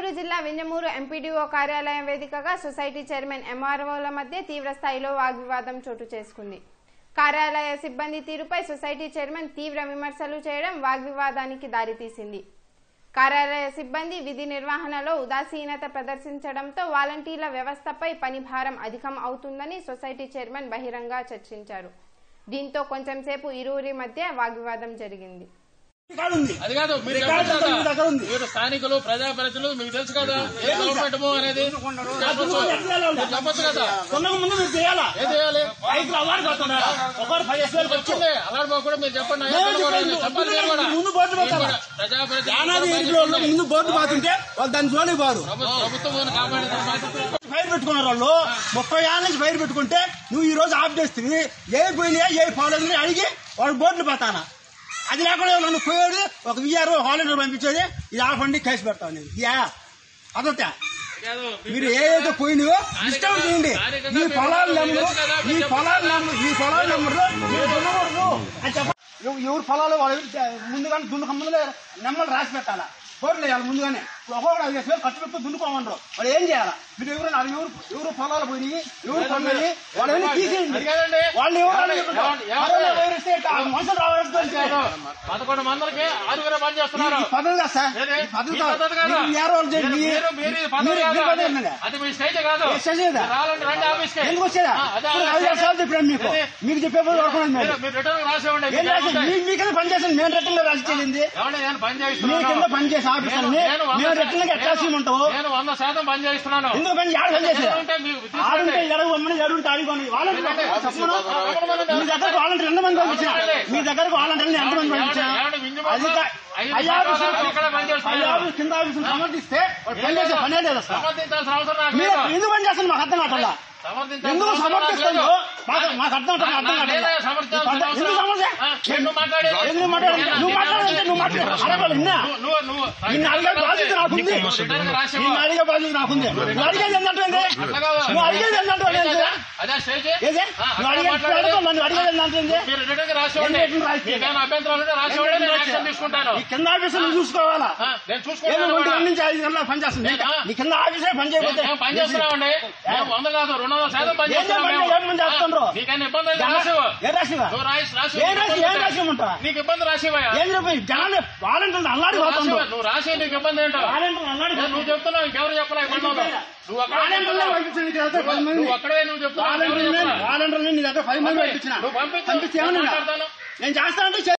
గుంటూరు జిల్లా వింజమూరు ఎంపీడీఓ కార్యాలయం వేదికగా సొసైటీ చైర్మన్ ఎంఆర్ఓల మధ్య తీవ్ర స్థాయిలో వాగ్వివాదం చోటు చేసుకుంది కార్యాలయ సిబ్బంది తీరుపై సొసైటీ చైర్మన్ తీవ్ర విమర్శలు చేయడం వాగ్వివాదానికి దారితీసింది కార్యాలయ సిబ్బంది విధి నిర్వహణలో ఉదాసీనత ప్రదర్శించడంతో వాలంటీర్ల వ్యవస్థపై పని భారం అధికం అవుతుందని సొసైటీ చైర్మన్ బహిరంగ చర్చించారు దీంతో కొంచెం సేపు ఇరువురి మధ్య వాగ్వివాదం జరిగింది రికార్డు ఉంది అది కాదు మీరు రికార్డు చెప్పండి అంతా మీ కదా. దగ్గర ఉంది. మీరు స్థానికులు ప్రజాప్రతినిధులు మీకు తెలుసు కదా ఏ తెలుసు. గవర్నమెంట్ అనేది చెప్పొచ్చు మీరు చెప్పొచ్చు కదా కొన్నకు ముందు మీరు చేయాలా ఏం చేయాలి రైతులు అవార్డు పడుతున్నారు ఒకరు పదిహేను వేలు ఖర్చు వచ్చింది అలాంటి బాబు కూడా మీరు చెప్పండి మేము అయ్యా, కూడా చెప్పండి. చెప్పాలి మీరు కూడా. ముందు బోర్డు మీరు పెట్టాలా? కూడా ప్రజాప్రతినిధులు యానాది కూడా ఇంట్లో బాధ్యత ఉంది. ముందు బోర్డు పాతుంటే వాళ్ళు దాని జోలికి పోరు ప్రభు- ప్రభుత్వం కాపాడే బాధ్యత ఫైర్ పెట్టుకున్నారు వాళ్ళు ముప్పై ఏళ్ళ నుంచి ఫైర్ పెట్టుకుంటే నువ్వు ఈ రోజు ఆఫ్ చేస్తుంది ఏ పోయినాయా ఏ పోలేదు అడిగి వాళ్ళు బోర్డులు పెడతానా అది లేకుండా నన్ను పోయాడు ఒక విఆర్ హాలిడర్ పంపించేది ఇది ఆఫ్ అండి కేసు పెడతాను నేను యా అదొక కాదు, మీరు ఏదైతే పోయినాయో ఇష్టం చేయండి ఈ పొలాల నెంబరు ఈ పొలాల నెంబర్ ఈ పొలాల నెంబర్లో మీరు దున్నకూడదు అని చెప్ప ఎవ- ఎవరు పొలాలు వాళ్ళు ఎవరు ముందుగానే దున్నుక ముందులే నెంబర్లు రాసి పెట్టాలా బోర్డులు వేయాలి ముందుగానే ఒక్కొక్కడు ఐదు వేలు ఖర్చు పెట్టి దున్నుకోమన్నారు వాళ్ళు ఏం చేయాలా మీరు ఎవరు అన్నారు ఎవరు ఎవరు పొలాలు పోయి ఎవరు కొన్నాయి వాళ్ళు ఎవరు తీసేయండి అది కాదండి. వాళ్ళు ఎవరు అని ఏమండి? చెప్తారు. ఏమండి? కరోనా వైరస్ అయితే ఆ మనుషులు రావాల్సి పదకొండు మందికి ఆరుగురే పని చేస్తున్నారు ఈ పద్ధతి కాదు సార్ ఏది? ఈ పద్ధతి ఈ పద్ధతి కాదు. మీరు ఏ రోజు చేయండి? మీరు- మీరు ఇది పద్ధతి మీరు- కాదు. మీరు పద్ధతి ఏంటండి? అది మీ స్టేజ్ కాదు ఏ స్టేజ్ ఇదా? మీరు రావాలంటే రండి ఆఫీస్కి ఎందుకు వచ్చేదా ఆ, అదే ఇప్పుడు ఆ ఐదు సార్లు చెప్పాను మీకు ఏది? మీకు చెప్పే పని పడుకున్నాను మీరు మీరు మీరు రిటర్న్ రాసేవ్వండి ఏం రాసి మీ మీ కింద పని చేసాను మేము రిటర్న్ లో రాసి చెల్లింది ఏమండి నేను పని మీ చేయిస్తున్నాను కింద పని చేసే ఆఫీసర్ని నేను- నేను వంద మేము రిటర్న్ ఎట్లా నేను- చేయమంటావు నేను వంద శాతం పని చేయిస్తున్నాను ఎందుకు పని ఆడ పని చేసేదా ఉంటే మీకు తీసుకోండి. ఆడుంటే ఎడగు అమ్మని ఎడుంటే ఆడుకోండి వాళ్ళంటే చెప్పను మీ దగ్గరకు వాలంటీర్ ఎంతమంది పంపించిన మీ దగ్గరకు వాలంటీర్లు ఎంతమంది పంపించిన ఏమండి, వింజమూరులో అది కా- ఐదు పై ఆఫీసులు సంవత్సరాలు ఇక్కడ పని చేస్తున్నారు. పై ఆఫీసు కింద ఆఫీసులు సమర్థిస్తే వాడు పని చేసే పనే లేదు అసలు సమర్థించాల్సిన అవసరం నాకు మీరు లేదు. ఎందుకు పని చేస్తారు మాకు అర్థం కావట్లా సమర్థించాల్సిన ఎందుకు అవసరం నాకు సమర్థిస్తుందో లేదు. మాకు మాకు అర్థం కావట్లా, అర్థం నాకు లేదా కావట్లా. సమర్థించాల్సిన ఎందుకు అవసరం? సమస్య ఆ, నేను మాట్లాడేది. ఎందుకు మాట్లాడాలి నువ్వు మాట్లాడాలంటే నువ్వు మాట్లాడు అడగాలి నిన్న నువ్వు- నువ్వు నువ్వు నిన్ను అడిగే బాధ్యత నాకుంది రిటర్న్ రాసి ఇవ్వు. నిన్ను అడిగే బాధ్యత నాకుంది నువ్వు అడిగేది ఏంటంటే అట్లా కాదు. నువ్వు అడిగేది ఏంటంటే అదే అదే స్టేజ్ ఏదే ఆ, నువ్వు అట్లా అడిగేది మాట్లాడేది. అడగదు, నన్ను అడిగేది ఏంటంటే మీరు రిటర్న్ రాసి ఇవ్వండి. ఏం రిటర్న్ రాసి ఇవ్వాలి? మీకేమైనా అభ్యంతరాలు ఉంటే రాసి ఇవ్వండి, నేను యాక్షన్ తీసుకుంటాను ఈ కింద ఆఫీసులు చూసుకోవాలా ఆ, నేను ఏదో చూసుకుంటాను ఒంటి కూడా. గంట నుంచి ఐదు గంటల పని చేస్తుంది నేను- ఆ. నీ కింద ఆఫీసే పని చేయకపోతే మేము పని చేస్తున్నామండి మేము వంద కాదు రెండు వందల శాతం పని ఏం చేస్తున్నాం పని మేము. ఏం పని చేస్తుండ్రు? ఆ, నీకైనా ఇబ్బంది అయితే రాసివ్వు. ఏ రాసివా నువ్వు రాసి రాసి ఏ రాసి ఏం రాసి ఉంటావా నీకు ఇబ్బంది రాసివయ్యా ఏం చెప్పి జనాలు వాలంటీర్లు అల్లాడి పోతుండ్రు నువ్వు రాసి నీకు ఇబ్బంది ఏంటో వాలంటీర్లు అల్లాడి నువ్వు చెప్తున్నావు ఇంకెవరు చెప్పలే ఇబ్బంది ఉందో. నువ్వు అక్కడ వాలంటీర్లు పంపించిన నీకు వెళ్తే పది మంది నువ్వు అక్కడే నువ్వు చెప్తున్నావు ఇంకెవరు వాలంటీర్లు చెప్పలే. వాలంటీర్లు నీ దగ్గర పది మంది పంపించిన నువ్వు పంపించు. పంపిస్తే నేను ఏమన్నా మాట్లాడతాను. నేను చేస్తానంటే